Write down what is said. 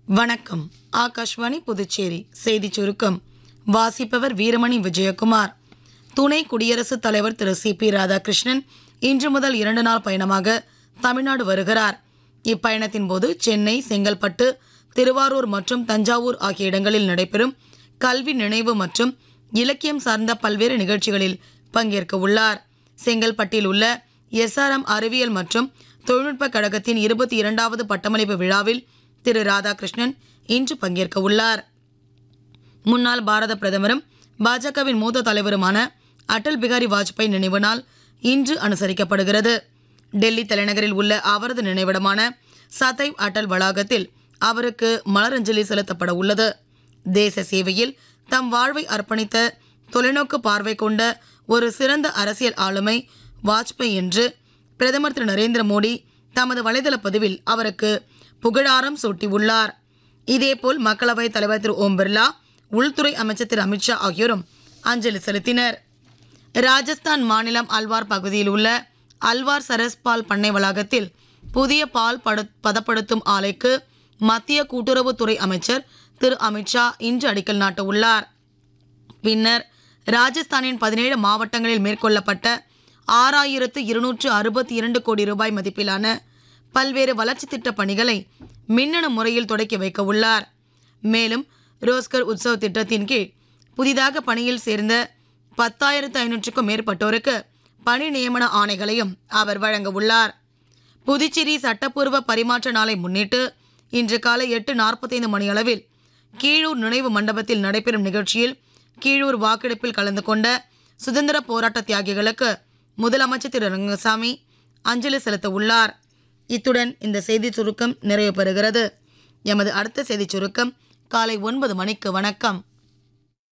வணக்கம் ஆகாஷ்வாணி புதுச்சேரி செய்திச் சுருக்கம் வாசிப்பவர் வீரமணி விஜயகுமார் துணை குடியரசுத் தலைவர் திரு சி பி ராதாகிருஷ்ணன் இன்று முதல் இரண்டு நாள் பயணமாக தமிழ்நாடு வருகிறார் இப்பயணத்தின் போது சென்னை செங்கல்பட்டு திருவாரூர் மற்றும் தஞ்சாவூர் ஆகிய இடங்களில் நடைபெறும் கல்வி நினைவு மற்றும் இலக்கியம் சார்ந்த பல்வேறு நிகழ்ச்சிகளில் பங்கேற்க உள்ளார் செங்கல்பட்டில் உள்ள எஸ்ஆர்எம் அறிவியல் மற்றும் தொழில்நுட்ப கழகத்தின் இருபத்தி இரண்டாவது பட்டமளிப்பு விழாவில் திரு ராதாகிருஷ்ணன் இன்று பங்கேற்க உள்ளார் முன்னாள் பாரத பிரதமரும் பாஜகவின் மூத்த தலைவருமான அடல் பிகாரி வாஜ்பாய் நினைவு நாள் இன்று அனுசரிக்கப்படுகிறது டெல்லி தலைநகரில் உள்ள அவரது நினைவிடமான சதைவ் அடல் வளாகத்தில் அவருக்கு மலரஞ்சலி செலுத்தப்பட உள்ளது தேச சேவையில் தம் வாழ்வை அர்ப்பணித்த தொலைநோக்கு பார்வை கொண்ட ஒரு சிறந்த அரசியல் ஆளுமை வாஜ்பாய் என்று பிரதமர் திரு நரேந்திர மோடி தமது வலைதள பதிவில் அவருக்கு புகழாரம் சூட்டியுள்ளார் இதேபோல் மக்களவைத் தலைவர் திரு ஓம் பிர்லா உள்துறை அமைச்சர் திரு அமித்ஷா ஆகியோரும் அஞ்சலி செலுத்தினர் ராஜஸ்தான் மாநிலம் அல்வார் பகுதியில் உள்ள அல்வார் சரஸ் பால் பண்ணை வளாகத்தில் புதிய பால் படு பதப்படுத்தும் ஆலைக்கு மத்திய கூட்டுறவுத்துறை அமைச்சர் திரு அமித்ஷா இன்று அடிக்கல் நாட்ட உள்ளார் பின்னர் ராஜஸ்தானின் பதினேழு மாவட்டங்களில் மேற்கொள்ளப்பட்ட ஆறாயிரத்து இருநூற்று அறுபத்தி இரண்டு கோடி ரூபாய் மதிப்பிலான பல்வேறு வளர்ச்சி திட்ட பணிகளை மின்னணு முறையில் தொடக்கி வைக்க உள்ளார் மேலும் ரோஸ்கர் உற்சவ் திட்டத்தின் கீழ் புதிதாக பணியில் சேர்ந்த பத்தாயிரத்து ஐநூற்றுக்கும் மேற்பட்டோருக்கு பணி நியமன ஆணைகளையும் அவர் வழங்க உள்ளார் புதுச்சேரி சட்டப்பூர்வ பரிமாற்ற நாளை முன்னிட்டு இன்று காலை எட்டு நாற்பத்தைந்து மணியளவில் கீழூர் நினைவு மண்டபத்தில் நடைபெறும் நிகழ்ச்சியில் கீழூர் வாக்கெடுப்பில் கலந்து கொண்ட சுதந்திர போராட்ட தியாகிகளுக்கு முதலமைச்சர் திரு ரங்கசாமி அஞ்சலி செலுத்த உள்ளார் இத்துடன் இந்த செய்தி சுருக்கம் நிறைவு பெறுகிறது எமது அடுத்த செய்தி சுருக்கம் காலை ஒன்பது மணிக்கு வணக்கம்